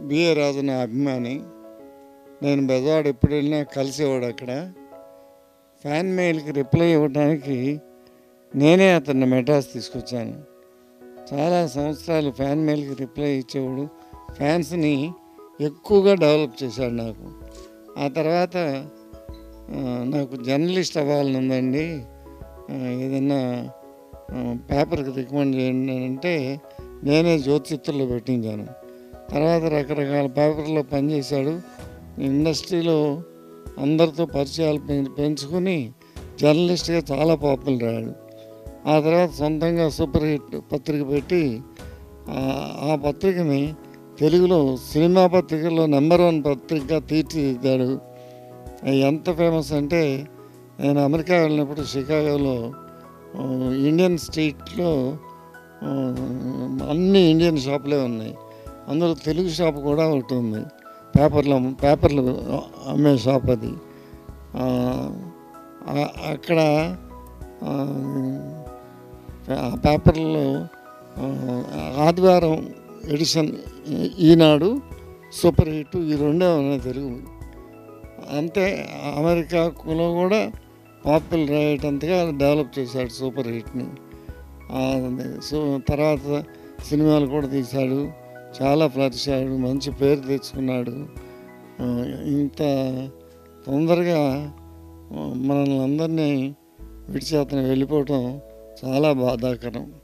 BA రాజు నా అభిమాని నేను బెజవాడ ఎప్పుడు వెళ్ళినా కలిసేవాడు అక్కడ ఫ్యాన్ మెయిల్కి రిప్లై ఇవ్వడానికి నేనే అతన్ని మెడ్రాస్ తీసుకొచ్చాను చాలా సంవత్సరాలు ఫ్యాన్ మెయిల్కి రిప్లై ఇచ్చేవాడు ఫ్యాన్స్ని ఎక్కువగా డెవలప్ చేశాడు నాకు ఆ తర్వాత ఆ, నాకు జర్నలిస్ట్ అవ్వాలని ఉందండి ఆ, ఏదైనా ఆ, పేపర్కి రికమెండ్ చేయండి అని అంటే నేనే జ్యోతిచిత్తుల్లో పెట్టించాను తర్వాత రకరకాల పేపర్లో పనిచేశాడు ఇండస్ట్రీలో అందరితో పరిచయాలు పెం- పెంచుకొని జర్నలిస్ట్గా చాలా పాపులర్ అయ్యాడు ఆ తర్వాత సొంతంగా సూపర్ హిట్ పత్రిక పెట్టి ఆ- ఆ పత్రికని తెలుగులో సినిమా పత్రికల్లో నెంబర్ వన్ పత్రికగా తీర్చిదిద్దాడు అది ఎంత ఫేమస్ అంటే నేను అమెరికా వెళ్ళినప్పుడు షికాగోలో ఆ, ఇండియన్ స్ట్రీట్లో ఆ, అన్ని ఇండియన్ షాపులే ఉన్నాయి అందులో తెలుగు షాప్ కూడా ఒకటి ఉంది పేపర్లు అమ్ము- పేపర్లు అమ్మే షాప్ అది ఆ, ఆ- అక్కడ ఆ, ఆ పేపర్లో ఆ, ఆదివారం ఎడిషన్ ఈనాడు సూపర్ హిట్ ఈ రెండే ఉన్నాయి తెలుగు అంతే అమెరికాలో కూడా పాపులర్ అయ్యేటంతగా డెవలప్ చేశాడు సూపర్ హిట్ని ఆ, సో తర్వాత సినిమాలు కూడా తీశాడు చాలా ఫ్లరిష్ అయ్యాడు మంచి పేరు తెచ్చుకున్నాడు ఆ, ఇంత తొందరగా ఆ, మనల్ని అందరినీ విడిచి అతను వెళ్ళిపోవటం చాలా బాధాకరం